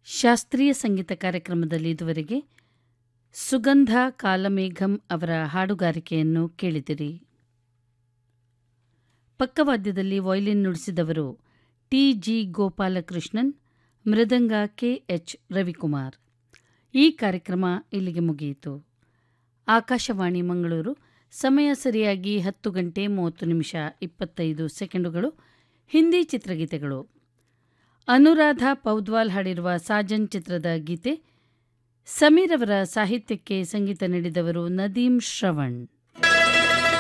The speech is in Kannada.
ಶಾಸ್ತ್ರೀಯ ಸಂಗೀತ ಕಾರ್ಯಕ್ರಮದಲ್ಲಿ ಇದುವರೆಗೆ ಸುಗಂಧ ಕಾಲಮೇಘಂ ಅವರ ಹಾಡುಗಾರಿಕೆಯನ್ನು ಕೇಳಿದಿರಿ ಪಕ್ಕವಾದ್ಯದಲ್ಲಿ ವಯಲಿನ್ ನುಡಿಸಿದವರು T G Gopalakrishnan mridanga K H Ravikumar ಈ ಕಾರ್ಯಕ್ರಮ ಇಲ್ಲಿಗೆ ಮುಗಿಯಿತು ಆಕಾಶವಾಣಿ ಮಂಗಳೂರು ಸಮಯ ಸರಿಯಾಗಿ ಹತ್ತು ಗಂಟೆ ಮೂವತ್ತು ನಿಮಿಷ ಇಪ್ಪತ್ತೈದು ಸೆಕೆಂಡುಗಳು ಹಿಂದಿ ಚಿತ್ರಗೀತೆಗಳು ಅನುರಾಧ ಪೌದ್ವಾಲ್ ಹಾಡಿರುವ ಸಾಜನ್ ಚಿತ್ರದ ಗೀತೆ ಸಮೀರ್ ಅವರ ಸಾಹಿತ್ಯಕ್ಕೆ ಸಂಗೀತ ನೀಡಿದವರು ನದೀಂ ಶ್ರವಣ್